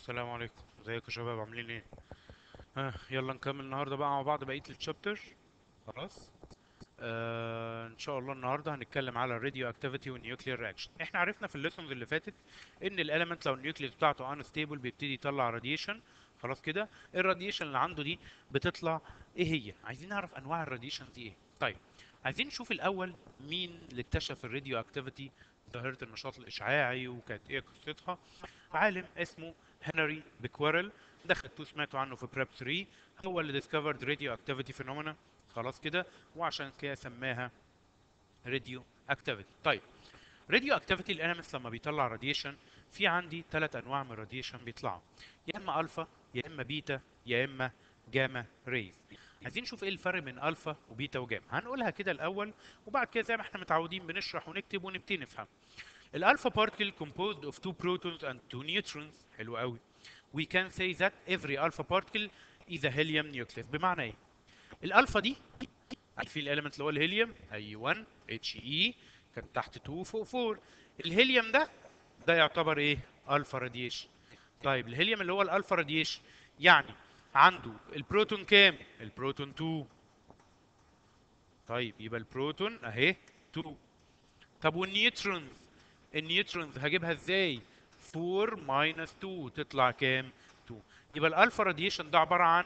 السلام عليكم ازيكم يا شباب عاملين ايه ها يلا نكمل النهارده بقى مع بعض بقيه التشابتر خلاص آه ان شاء الله النهارده هنتكلم على الراديو اكتيفيتي والنيوكليير رياكشن احنا عرفنا في الليسونز اللي فاتت ان الاليمنت لو النيوكليس بتاعته انستيبل بيبتدي يطلع راديشن خلاص كده الراديشن اللي عنده دي بتطلع ايه هي عايزين نعرف انواع الراديشن دي ايه طيب عايزين نشوف الاول مين اللي اكتشف الراديو اكتيفيتي ظاهره النشاط الاشعاعي وكانت ايه قصتها عالم اسمه هنري بيكويرل ده خدتوه سمعتوا عنه في بريب 3 هو اللي ديسكفرد راديو اكتيفيتي فينومينا خلاص كده وعشان كده سماها راديو اكتيفيتي طيب راديو اكتيفيتي الاليمنتس لما بيطلع راديشن في عندي ثلاث انواع من الراديشن بيطلعوا يا اما الفا يا اما بيتا يا اما جاما ريز عايزين نشوف ايه الفرق بين الفا وبيتا وجاما هنقولها كده الاول وبعد كده زي ما احنا متعودين بنشرح ونكتب ونبتدي نفهم الالفا particle composed of two protons and two neutrons حلو قوي we can say that every alpha particle is a helium nucleus بمعنى ايه الالفا دي في الاليمنت اللي هو الهيليوم ايوه اتش اي كان تحت 2 فوق 4 الهيليوم ده ده يعتبر ايه الفا راديشن طيب الهيليوم اللي هو الالفا راديشن يعني عنده البروتون كام البروتون 2 طيب يبقى البروتون اهي 2 طب والنيوترونز النيوترونز هجيبها ازاي 4 ماينس 2 تطلع كام 2 يبقى الالفا راديشن ده عباره عن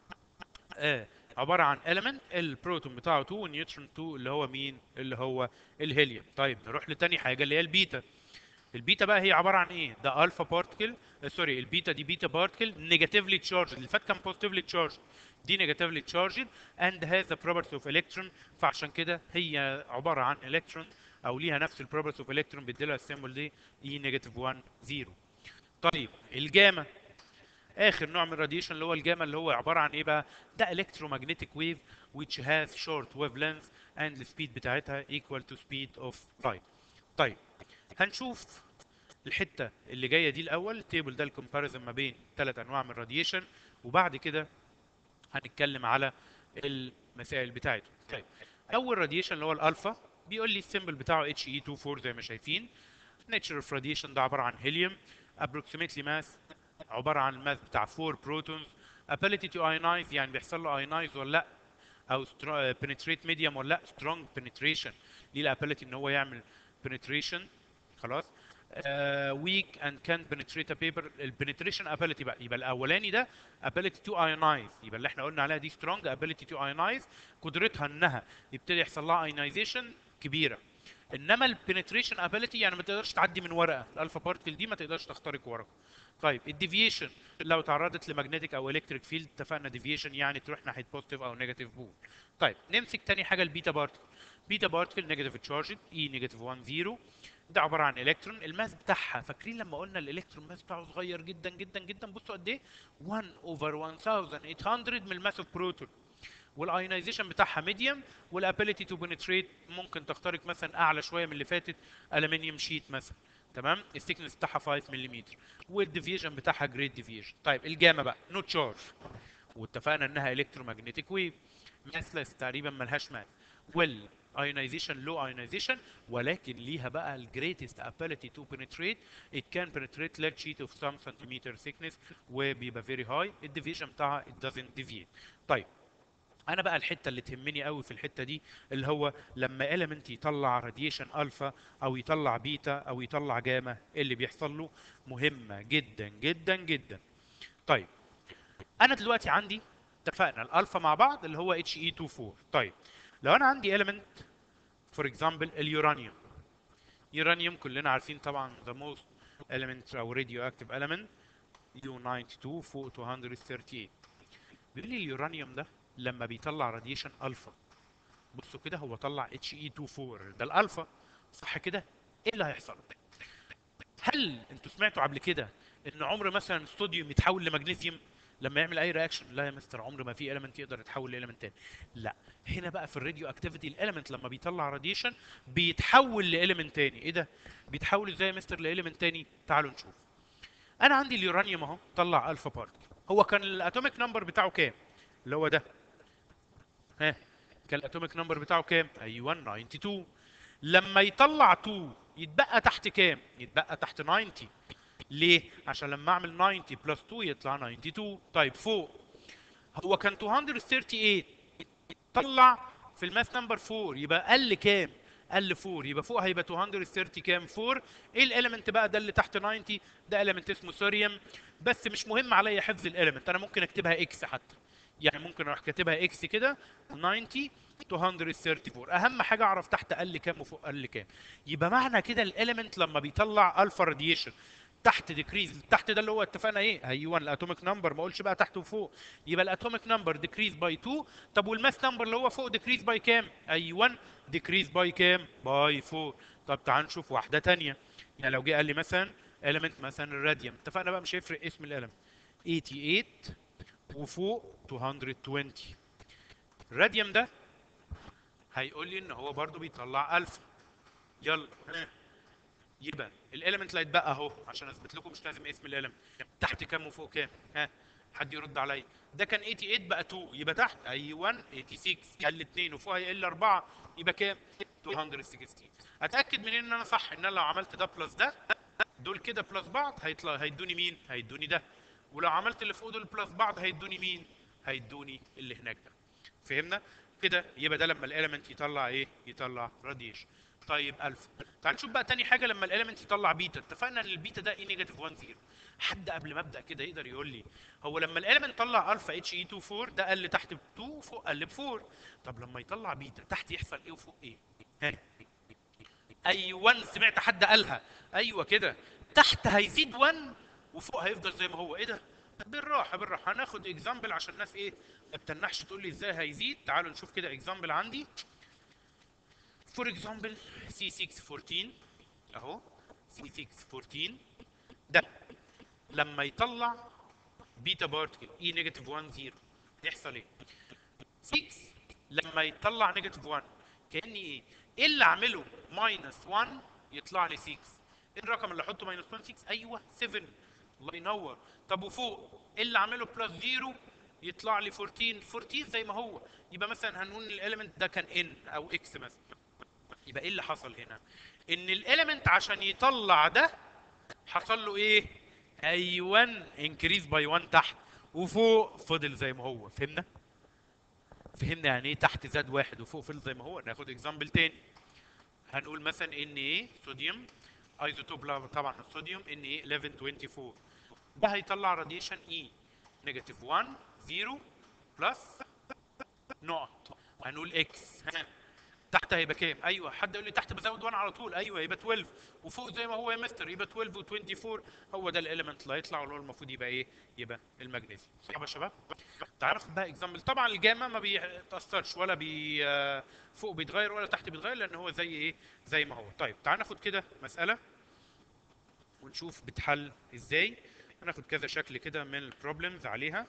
آه عباره عن element البروتون بتاعه 2 والنيوترون 2 اللي هو مين اللي هو الهيليوم طيب نروح لتاني حاجه اللي هي البيتا البيتا بقى هي عباره عن ايه ده الفا بارتكل سوري البيتا دي بيتا بارتكل نيجاتيفلي تشارجد اللي فات كان بوزيتيفلي تشارجد دي نيجاتيفلي تشارجد اند هاز ذا property اوف الكترون فعشان كده هي عباره عن الكترون او ليها نفس البروبرتي اوف الكترون بيدي لها السيمبل دي اي نيجاتيف 1 0 طيب الجاما اخر نوع من الراديشن اللي هو الجاما اللي هو عباره عن ايه بقى ده electromagnetic wave which has short wavelength and the speed بتاعتها equal to speed of light طيب هنشوف الحته اللي جايه دي الاول التيبل ده الكومباريزن ما بين ثلاث انواع من الراديشن وبعد كده هنتكلم على المسائل بتاعته طيب اول راديشن اللي هو الالفا بيقول لي السيمبل بتاعه اتش اي 24 زي ما شايفين نيتشر اوف راديشن ده عباره عن هيليوم approximately ماس عباره عن الماس بتاع 4 بروتونز ability to ionize يعني بيحصل له ionize ولا لا او penetrate medium ولا لا strong penetration ليه الابيليتي ان هو يعمل penetration خلاص ويك اند كان penetrate a paper البنتريشن ability بقى يبقى الاولاني ده ability to ionize يبقى اللي احنا قلنا عليها دي strong ability to ionize قدرتها انها يبتدي يحصل لها ionization كبيره انما البنتريشن ability يعني ما تقدرش تعدي من ورقه الالفا بارتكل دي ما تقدرش تخترق ورقه طيب الديفيشن لو تعرضت لمagnetic او الكتريك فيلد اتفقنا ديفيشن يعني تروح ناحيه بوزيتيف او نيجاتيف بول طيب نمسك تاني حاجه البيتا بارتكل بيتا بارتكل نيجاتيف تشارجد اي نيجاتيف 1 0 ده عباره عن الكترون الماس بتاعها فاكرين لما قلنا الالكترون ماس بتاعه صغير جدا جدا جدا بصوا قد ايه 1 اوفر 1800 من الماس اوف بروتون والايونيزيشن بتاعها ميديوم والابيليتي تو بنتريت ممكن تخترق مثلا اعلى شويه من اللي فاتت الومنيوم شيت مثلا تمام الثيكنس بتاعها 5 ملم والديفيجن بتاعها جريد ديفيجن طيب الجاما بقى نو تشارج واتفقنا انها الكترومagnetic ويف ماسلس تقريبا ملهاش ماس وال ionization low ionization ولكن ليها بقى ال greatest ability to penetrate it can penetrate lead sheet of some centimeter thickness وبيبقى very high الديفيجن بتاعها it doesn't deviate طيب انا بقى الحته اللي تهمني قوي في الحته دي اللي هو لما element يطلع راديشن الفا او يطلع بيتا او يطلع جاما ايه اللي بيحصل له مهمه جدا جدا جدا طيب انا دلوقتي عندي اتفقنا الالفا مع بعض اللي هو اتش اي 24 طيب لو انا عندي element for example اليورانيوم يورانيوم كلنا عارفين طبعا the most element او radioactive element U92 فوق 238 بيقول لي اليورانيوم ده لما بيطلع راديشن الفا بصوا كده هو طلع اتش اي 24 ده الالفا صح كده ايه اللي هيحصل هل انتوا سمعتوا قبل كده ان عمر مثلا الصوديوم يتحول لمغنيسيوم لما يعمل اي رياكشن لا يا مستر عمر ما في اليمنت يقدر يتحول لاليمنت تاني لا هنا بقى في الراديو اكتيفيتي الاليمنت لما بيطلع راديشن بيتحول لاليمنت تاني ايه ده بيتحول ازاي يا مستر لاليمنت تاني تعالوا نشوف انا عندي اليورانيوم اهو طلع الفا بارتكل هو كان الاتوميك نمبر بتاعه كام اللي هو ده ها كان الاتوميك نمبر بتاعه كام ايوه 92 لما يطلع 2 يتبقى تحت كام يتبقى تحت 90 ليه عشان لما اعمل 90 بلس 2 يطلع 92 طيب فوق هو كان 238 طلع في الماث نمبر 4 يبقى قل كام قل 4 يبقى فوق هيبقى 230 كام 4 ايه الاليمنت بقى ده اللي تحت 90 ده اليمنت اسمه سوريوم بس مش مهم عليا حفظ الاليمنت انا ممكن اكتبها اكس حتى يعني ممكن اروح كاتبها اكس كده 90 234 اهم حاجه اعرف تحت قل كام وفوق قل كام يبقى معنى كده الاليمنت لما بيطلع الفا راديشن تحت ديكريز تحت ده اللي هو اتفقنا ايه ايوه الاتوميك نمبر ما اقولش بقى تحت وفوق يبقى الاتوميك نمبر ديكريز باي 2 طب والماس نمبر اللي هو فوق ديكريز باي كام ايوه ديكريز باي كام باي 4 طب تعال نشوف واحده تانية يعني لو جه قال لي مثلا element مثلا الراديوم اتفقنا بقى مش هيفرق اسم الالم 88 وفوق 220 الراديوم ده هيقول لي ان هو برضو بيطلع الفا يلا ها. يبقى الاليمنت اللي هيتبقى اهو عشان اثبت لكم مش لازم اسم الاليمنت تحت كام وفوق كام ها حد يرد عليا ده كان 88 بقى 2 يبقى تحت ايوه 86 قل 2 وفوق هيقل 4 يبقى كام 216 اتاكد منين ان انا صح ان انا لو عملت ده بلس ده دول كده بلس بعض هيطلع هيدوني مين هيدوني ده ولو عملت اللي فوق دول بلس بعض هيدوني مين هيدوني اللي هناك ده فهمنا كده يبقى ده لما الاليمنت يطلع ايه يطلع راديشن طيب الفا تعال نشوف بقى تاني حاجه لما الاليمنت يطلع بيتا اتفقنا ان البيتا ده ايه نيجاتيف 1 0 حد قبل ما ابدا كده يقدر يقول لي هو لما الاليمنت طلع الفا اتش اي 2 4 ده قل تحت ب 2 وفوق قل ب 4 طب لما يطلع بيتا تحت يحصل ايه وفوق ايه ها ايوه سمعت حد قالها ايوه كده تحت هيزيد 1 وفوق هيفضل زي ما هو ايه ده بالراحه بالراحه هناخد اكزامبل عشان الناس ايه ما تتنحش تقول لي ازاي هيزيد تعالوا نشوف كده اكزامبل عندي فور اكزامبل سي 6 14 اهو سي 6 14 ده لما يطلع بيتا بارتكل اي نيجاتيف 1 0 يحصل ايه 6 لما يطلع نيجاتيف 1 كاني ايه ايه اللي اعمله ماينس 1 يطلع لي 6 ايه الرقم اللي احطه ماينس 1 6 ايوه 7 الله ينور طب وفوق ايه اللي اعمله بلس 0 يطلع لي 14 14 زي ما هو يبقى مثلا هنقول الاليمنت ده كان ان او اكس مثلا يبقى ايه اللي حصل هنا ان الاليمنت عشان يطلع ده حصل له ايه ايوه انكريز باي 1 تحت وفوق فضل زي ما هو فهمنا فهمنا يعني ايه تحت زاد واحد وفوق فضل زي ما هو ناخد اكزامبل تاني هنقول مثلا ان ايه صوديوم ايزوتوب طبعا الصوديوم ان ايه 1124 ده هيطلع راديشن اي نيجاتيف 1 0 بلس نقط هنقول اكس ها تحت هيبقى كام؟ ايوه حد يقول لي تحت بزود 1 على طول ايوه يبقى 12 وفوق زي ما هو يا مستر يبقى 12 و24 هو ده الاليمنت اللي هيطلع واللي هو المفروض يبقى ايه؟ يبقى المغنيسيوم صح يا شباب؟ تعالوا ناخد بقى اكزامبل طبعا الجاما ما بيتاثرش ولا بي فوق بيتغير ولا تحت بيتغير لان هو زي ايه؟ زي ما هو طيب تعال ناخد كده مساله ونشوف بتحل ازاي هناخد كذا شكل كده من البروبلمز عليها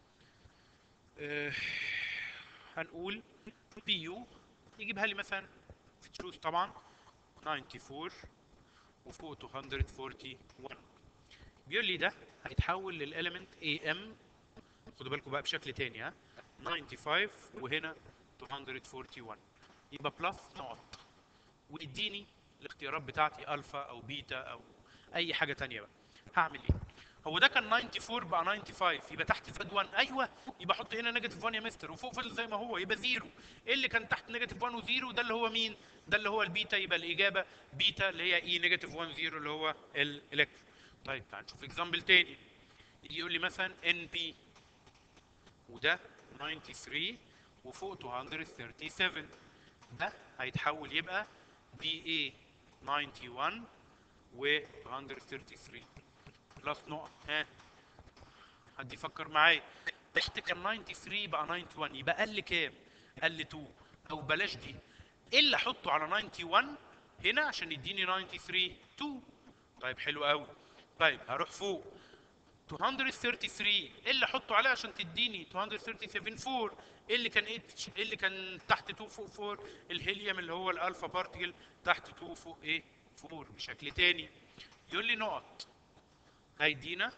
أه هنقول بي يو يجيبها لي مثلا في تشوز طبعا 94 وفوق 241 بيقول لي ده هيتحول للاليمنت اي ام خدوا بالكم بقى بشكل تاني ها 95 وهنا 241 يبقى بلس نقط ويديني الاختيارات بتاعتي الفا او بيتا او اي حاجه تانية بقى هعمل ايه هو ده كان 94 بقى 95 يبقى تحت زاد 1 ايوه يبقى احط هنا نيجاتيف 1 يا مستر وفوق فضل زي ما هو يبقى زيرو ايه اللي كان تحت نيجاتيف 1 وزيرو ده اللي هو مين ده اللي هو البيتا يبقى الاجابه بيتا اللي هي اي نيجاتيف 1 0 اللي هو الالكترون طيب تعال نشوف اكزامبل تاني يجي يقول لي مثلا ان بي وده 93 وفوق 237 ده هيتحول يبقى بي اي 91 و 233 بلس نقط ها حد يفكر معايا تحت كان 93 بقى 91 يبقى قل كام؟ قل 2 او بلاش دي ايه اللي احطه على 91 هنا عشان يديني 93 2 طيب حلو قوي طيب هروح فوق 233 ايه اللي احطه عليه عشان تديني 237 4 ايه اللي كان ايه ايه اللي كان تحت 2 فوق 4 الهيليوم اللي هو الالفا بارتيكل تحت 2 فوق ايه 4 بشكل تاني يقول لي نقط هيدينا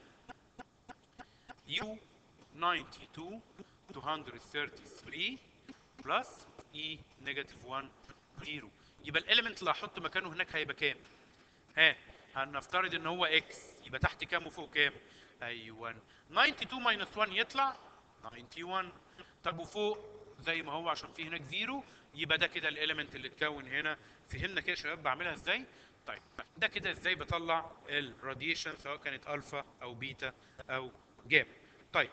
يو 92 233 بلس اي نيجاتيف 1 0 يبقى الاليمنت اللي هحط مكانه هناك هيبقى كام؟ ها هنفترض ان هو اكس يبقى تحت كام وفوق كام ايوه 92 ماينس 1 يطلع 91 طب وفوق زي ما هو عشان في هناك زيرو يبقى ده كده الاليمنت اللي اتكون هنا فهمنا كده يا شباب بعملها ازاي طيب ده كده ازاي بطلع الراديشن سواء كانت الفا او بيتا او جاما طيب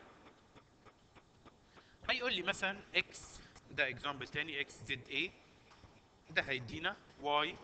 هيقول لي مثلا اكس ده اكزامبل تاني اكس زد اي ده هيدينا واي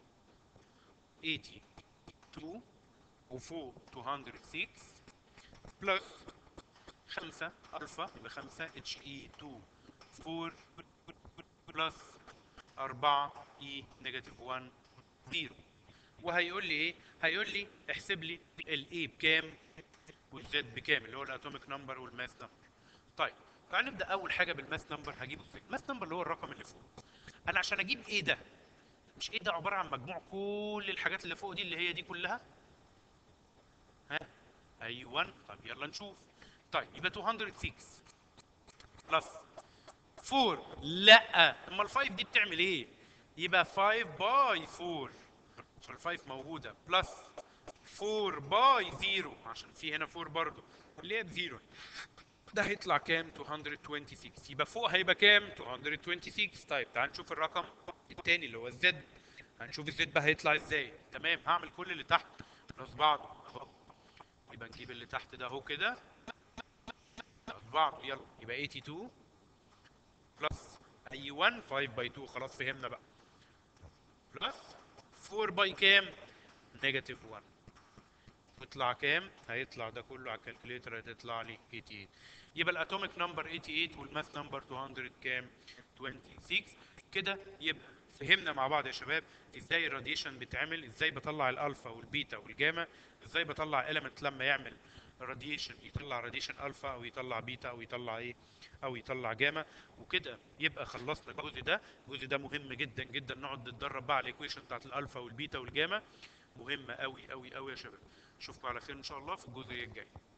82 وفوق 206 بلس 5 الفا يبقى 5 اتش اي 2 4 بلس 4 اي نيجاتيف 1 0 وهيقول لي ايه؟ هيقول لي احسب لي الاي بكام والزد بكام اللي هو الاتوميك نمبر والماس نمبر. طيب تعال نبدا اول حاجه بالماس نمبر هجيبه ازاي؟ الماس نمبر اللي هو الرقم اللي فوق. انا عشان اجيب ايه ده؟ مش ايه ده عباره عن مجموع كل الحاجات اللي فوق دي اللي هي دي كلها؟ ها؟ ايوه طب يلا نشوف. طيب يبقى 206 بلس 4 لا امال 5 دي بتعمل ايه؟ يبقى 5 باي 4 عشان ال 5 موجوده بلس 4 باي 0 عشان في هنا 4 برضه اللي هي بزيرو ده هيطلع كام 226 يبقى فوق هيبقى كام 226 طيب تعال نشوف الرقم الثاني اللي هو الزد هنشوف الزد بقى هيطلع ازاي تمام هعمل كل اللي تحت بلس بعض اهو يبقى نجيب اللي تحت ده اهو كده بلس بعض يلا يبقى 82 بلس اي 1 5 باي 2 خلاص فهمنا بقى بلس 4 باي كام نيجاتيف 1 يطلع كام هيطلع ده كله على الكالكوليتر هتطلع لي 88 يبقى الاتوميك نمبر 88 والماث نمبر 200 كام 26 كده يبقى فهمنا مع بعض يا شباب ازاي الراديشن بيتعمل ازاي بطلع الالفا والبيتا والجاما ازاي بطلع اليمنت لما يعمل راديشن يطلع راديشن الفا او يطلع بيتا او يطلع ايه او يطلع جاما وكده يبقى خلصنا الجزء ده الجزء ده مهم جدا جدا نقعد نتدرب بقى على الايكويشن بتاعت الالفا والبيتا والجاما مهمه قوي قوي قوي يا شباب اشوفكم على خير ان شاء الله في الجزء الجاي